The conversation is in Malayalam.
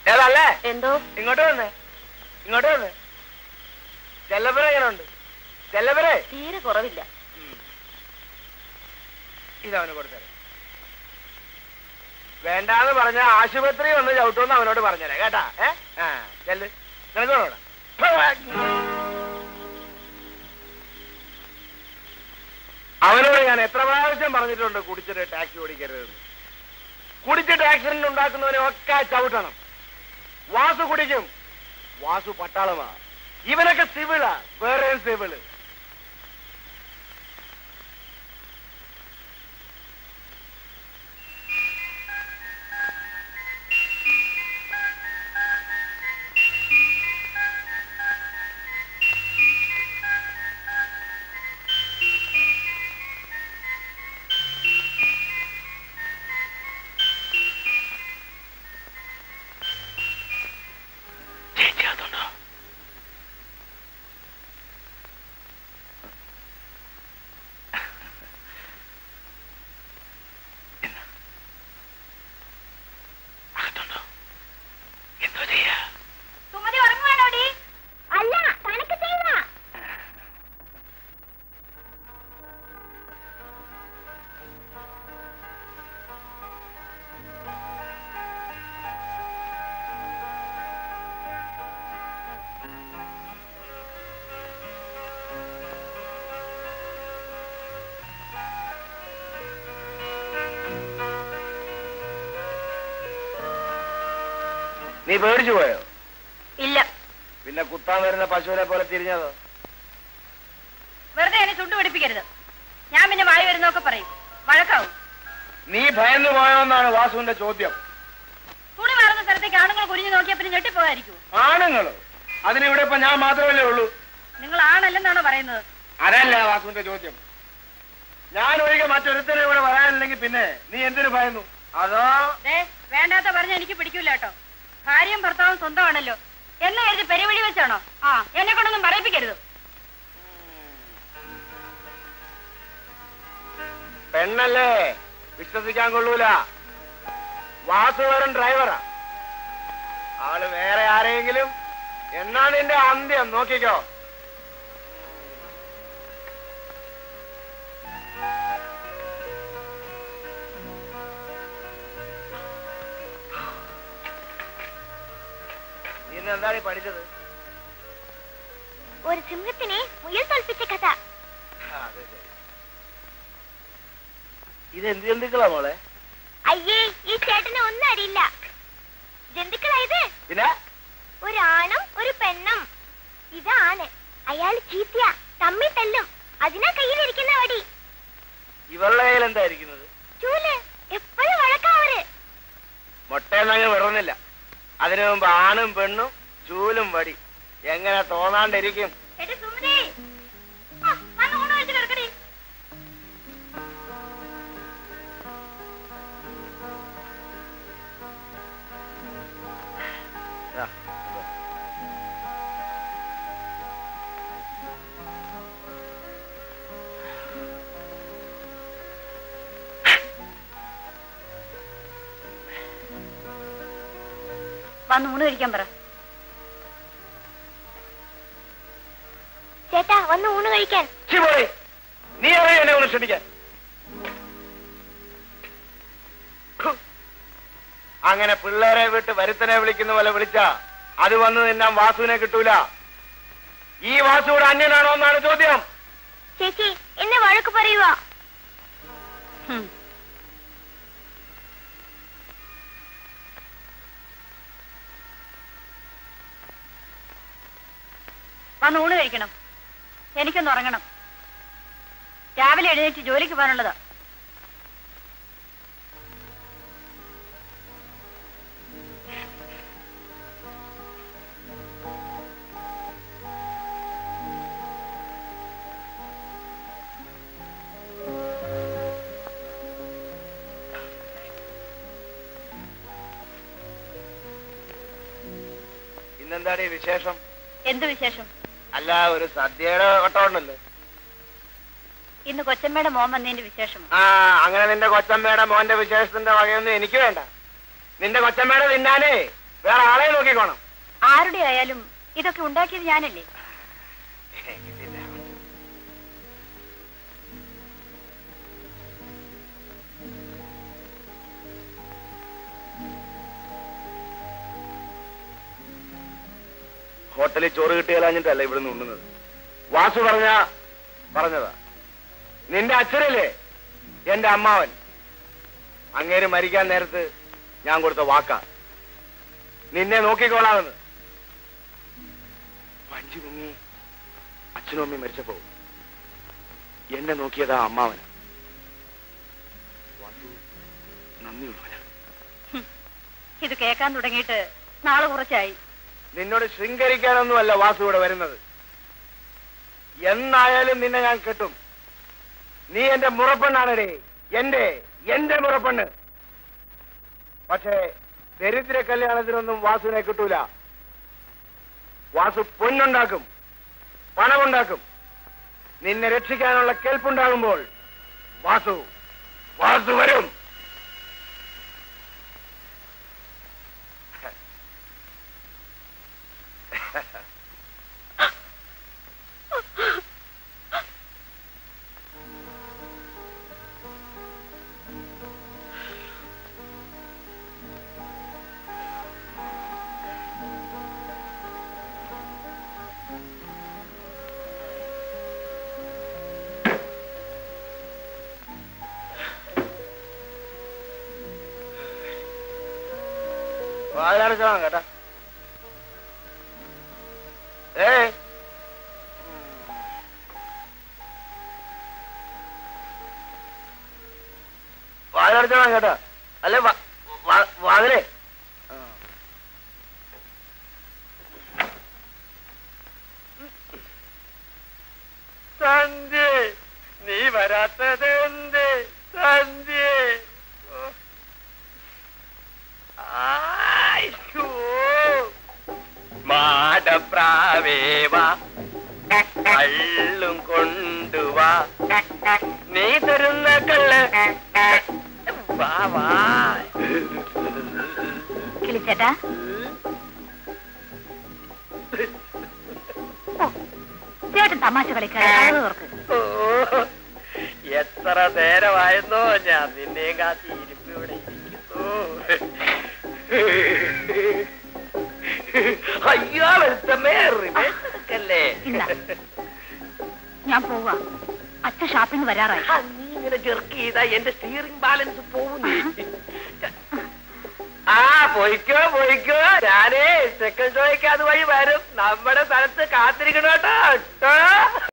ഏതല്ലേ എന്തോ ഇങ്ങോട്ട് വന്നേ ഇങ്ങോട്ട് വന്നേ ചെല്ലപ്പുര എങ്ങനെ ഉണ്ട് ചെല്ലപ്പുരേ തീരെ കുറവില്ല ഇതവന് കൊടുത്തരാം വേണ്ടാന്ന് പറഞ്ഞ ആശുപത്രി വന്ന് ചവിട്ടുമെന്ന് അവനോട് പറഞ്ഞുതരാം കേട്ടാ ഏ ആ ചെല്ല് നിനക്ക് വേണോടാ അവനോട് ഞാൻ എത്ര പ്രാവശ്യം പറഞ്ഞിട്ടുണ്ട് കുടിച്ചിട്ട് ടാക്സി ഓടിക്കരുതെന്ന് കുടിച്ചിട്ട് ആക്സിഡന്റ് ഉണ്ടാക്കുന്നവനെ ഒക്കെ ചവിട്ടണം വാസു കുടിക്കും വാസു പട്ടാളമാ ഇവനൊക്കെ സിവിളാ വേറെ സിവിള് സുമതി ഉറങ്ങുവാണോടി അല്ല കണക്ക് ചെയ്യുക നീ പേടിച്ചു പോയോ ഇല്ല പിന്നെ കുത്താൻ വരുന്ന പശുവിനെ പോലെ തിരിഞ്ഞതോ വെറുതെ എന്നെ ചുണ്ടു പിടിപ്പിക്കരുത് ഞാൻ പിന്നെ വായി വരുന്നൊക്കെ പറയും വഴക്കാവും നീ ഭയന്നു പോയോന്നാണ് വാസുവിന്റെ ചോദ്യം തുണി മാറുന്ന സ്ഥലത്തേക്ക് ആണുങ്ങൾ കുരിഞ്ഞു നോക്കിയാ പിന്നെ ഞെട്ടിപ്പോകാതിരിക്കൂ ആണുങ്ങളോ അതിനിവിടെ ഇപ്പൊ ഞാൻ മാത്രമല്ലേ ഉള്ളൂ നിങ്ങൾ ആണല്ലെന്നാണോ പറയുന്നത് അതല്ല വാസുവിന്റെ ചോദ്യം ഞാൻ ഒഴികെ മറ്റൊരുത്തരെ ഇവിടെ വരാനില്ലെങ്കിൽ പിന്നെ നീ എന്തിനു ഭയന്നു അതോ ദേ വേണ്ടാത്ത പറഞ്ഞ എനിക്ക് പിടിക്കൂല കേട്ടോ ഭാര്യയും ഭർത്താവും സ്വന്തമാണല്ലോ എന്ന് കരുതി പെരുവഴി വെച്ചാണോ ആ എന്നെ കൊണ്ടൊന്നും പറയിപ്പിക്കരുത് പെണ്ണല്ലേ വിശ്വസിക്കാൻ കൊള്ളൂല വാസു വെറും ഡ്രൈവറാ ആള് വേറെ ആരെങ്കിലും എന്നാ നിന്റെ അന്ത്യം നോക്കിക്കോ നീ ഇന്ന് എന്താണ് ഈ പഠിച്ചത് ഒരു സിംഹത്തിനെ മുയൽ തോൽപ്പിച്ച കഥ ആ, അത് ശരി ഇത് എന്ത് ജന്തുക്കളാ മോളെ അയ്യേ ഈ ചേട്ടനെ ഒന്നും അറിയില്ല ജന്തുക്കളായത് പിന്നെ ഒരു ആണും ഒരു പെണ്ണും ഇതാണ് അയാൾ ചീത്തയ തമ്മി തല്ലും അതിനാ കയ്യിലിരിക്കുന്ന വടി ഇവളുടെ കയ്യിൽ എന്തായിരിക്കുന്നത് ചൂല് എപ്പോഴും വഴക്കാവര് മുട്ടയെന്നങ്ങ് വിടുന്നില്ല അതിനു മുമ്പ് ആണും പെണ്ണും ചൂലും വടി എങ്ങനെ തോന്നാണ്ടിരിക്കും എടി സുമതി ആ, വന്ന് ഊണ് കഴിച്ച് കിടക്കടി ആ, ഇതോ. വന്ന് ഊണ് കഴിക്കാൻ പറ ചേട്ടാ വന്ന് ഊണ് കഴിക്കാൻ ഛി, പോയി. നീ അറിയോ എന്നെ ഒന്ന് ക്ഷണിക്കാൻ ഹു. അങ്ങനെ പിള്ളേരെ വിട്ട് വരുത്തനെ വിളിക്കുന്ന പോലെ വിളിച്ച അത് വന്ന് നിന്നാൻ വാസുവിനെ കിട്ടൂല ഈ വാസുവിടെ അന്യനാണോ എന്നാണ് ചോദ്യം ചേച്ചി എന്നെ വഴക്ക് പറയുവാ ഹും. വന്ന് ഊണ് കഴിക്കണം എനിക്കൊന്ന് ഉറങ്ങണം രാവിലെ എഴുന്നേറ്റ് ജോലിക്ക് പോകാനുള്ളതാ ഇന്നെന്താണ് ഈ വിശേഷം എന്ത് വിശേഷം അല്ല ഒരു സദ്യയുടെ വട്ടമുണ്ടല്ലോ ഇന്ന് കൊച്ചമ്മയുടെ മോൻ വന്നതിന്റെ വിശേഷം ആ അങ്ങനെ നിന്റെ കൊച്ചമ്മയുടെ മോന്റെ വിശേഷത്തിന്റെ വകയൊന്നും എനിക്ക് വേണ്ട നിന്റെ കൊച്ചമ്മയുടെ തിന്നാനേ വേറെ ആളെ നോക്കിക്കോണം ആരുടെ ആയാലും ഇതൊക്കെ ഉണ്ടാക്കിയത് ഞാനല്ലേ ഹോട്ടലിൽ ചോറ് കിട്ടിയാലഞ്ഞിട്ടല്ല ഇവിടുന്ന് ഉണ്ണുന്നത് വാസു പറഞ്ഞ പറഞ്ഞതാ നിന്റെ അച്ഛനല്ലേ എന്റെ അമ്മാവൻ അങ്ങേര് മരിക്കാൻ നേരത്ത് ഞാൻ കൊടുത്ത വാക്കാ നിന്നെ നോക്കിക്കോളാമെന്ന് വഞ്ചി മുങ്ങി അച്ഛനും അമ്മയും മരിച്ചപ്പോ എന്നെ നോക്കിയതാ അമ്മാവൻ വാസു നന്ദിയുള്ളവനാ ഇത് കേൾക്കാൻ തുടങ്ങിയിട്ട് നാളെ കുറച്ചായി നിന്നോട് ശൃംഗരിക്കാനൊന്നുമല്ല വാസു ഇവിടെ വരുന്നത് എന്നായാലും നിന്നെ ഞാൻ കെട്ടും നീ എന്റെ മുറപ്പെണ്ണാണടേ എന്റെ എന്റെ മുറപ്പെണ്ണ് പക്ഷേ ദരിദ്ര കല്യാണത്തിനൊന്നും വാസുവിനെ കിട്ടൂല വാസു പൊന്നുണ്ടാക്കും പണമുണ്ടാക്കും നിന്നെ രക്ഷിക്കാനുള്ള കെൽപ്പുണ്ടാകുമ്പോൾ വാസു വാസു വരും വാതിലടച്ചോളാം കേട്ടാ ഏ വാതിലടച്ചോളാം കേട്ടാ അല്ലെ വാ- വാ- വാതിലേ ആ. സന്ധ്യ നീ വരാത്തത് എന്ത് സന്ധ്യ മാടപ്രാവേവാ കള്ളും കൊണ്ടുവാ നീ തരുന്ന കള്ള് വാ വാ കിളിച്ചേട്ടാ ഓ, ചേട്ടൻ തമാശ കളിക്കാതെ തുറക്ക് ഓ, എത്ര നേരമായിരുന്നോ ഞാൻ നിന്നെ കാത്തി ഇരിപ്പ് ഇവിടെ ഇരിക്കുന്നു അയ്യോ വെളുത്തമ്മേ റിവേഴ്സല്ലേ ഇല്ല. ഞാൻ പോവാ അച്ഛൻ ഷാപ്പിംഗ് വരാറായി നീ ഇങ്ങനെ ജെർക്ക് ചെയ്താ എന്റെ സ്റ്റിയറിംഗ് ബാലൻസ് പോകുന്നു ആ പോയിക്കോ പോയിക്കോ ഞാനേ സെക്കൻഡ് ഷോയ്ക്ക് അതുവഴി വരും നമ്മുടെ സ്ഥലത്ത് കാത്തിരിക്കണോട്ടോ കേട്ടോ